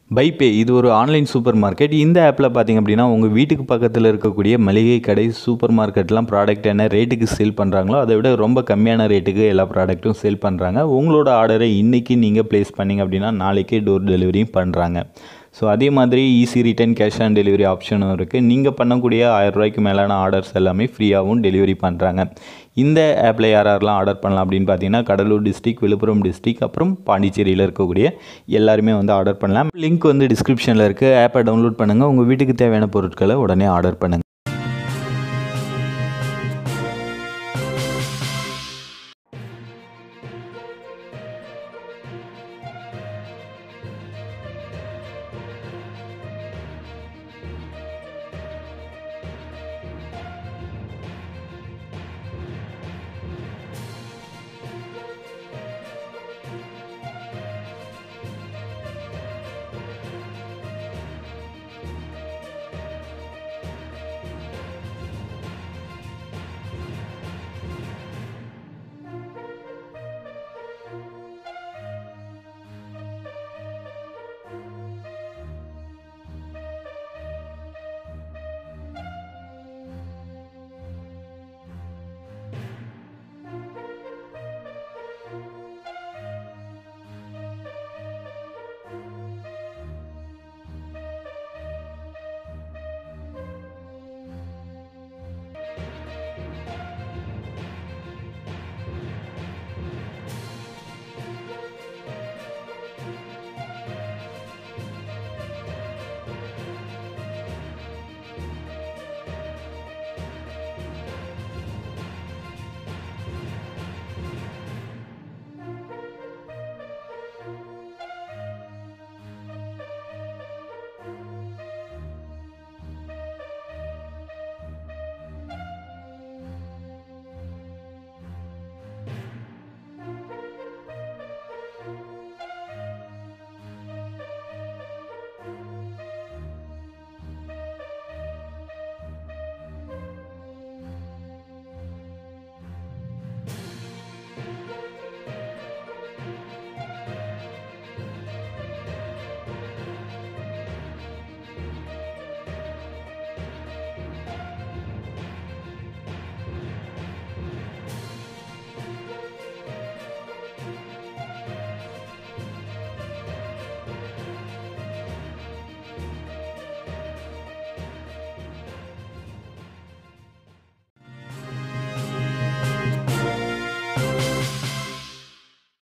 bye bye இது ஒரு online super market இந்த ஆப்பில் பார்த்தீங்க அப்படின்னா உங்கள் வீட்டுக்கு பக்கத்தில் இருக்கக்கூடிய மளிகை கடை சூப்பர் மார்க்கெட்லாம் ப்ராடக்ட் என்ன ரேட்டுக்கு சேல் பண்ணுறாங்களோ அதை விட ரொம்ப கம்மியான ரேட்டுக்கு எல்லா ப்ராடக்ட்டும் சேல் பண்ணுறாங்க உங்களோட ஆர்டரை இன்றைக்கி நீங்கள் ப்ளேஸ் பண்ணிங்க அப்படின்னா நாளைக்கே டோர் டெலிவரியும் பண்ணுறாங்க ஸோ அதே மாதிரி easy return cash on delivery ஆப்ஷனும் இருக்குது நீங்கள் பண்ணக்கூடிய ஆயிரம் ரூபாய்க்கு மேலான ஆர்டர்ஸ் எல்லாமே ஃப்ரீயாகவும் டெலிவரி பண்ணுறாங்க இந்த ஆப்பில் யார் யாரெல்லாம் ஆர்டர் பண்ணலாம் அப்படின்னு பார்த்தீங்கன்னா கடலூர் டிஸ்ட்ரிக் விழுப்புரம் டிஸ்ட்ரிக் அப்புறம் பாண்டிச்சேரியில் இருக்கக்கூடிய எல்லாருமே வந்து ஆர்டர் பண்ணலாம் லிங்க் வந்து டிஸ்கிரிப்ஷனில் இருக்குது ஆப்பை டவுன்லோட் பண்ணுங்கள் உங்கள் வீட்டுக்கு தேவையான பொருட்களை உடனே ஆர்டர் பண்ணுங்கள்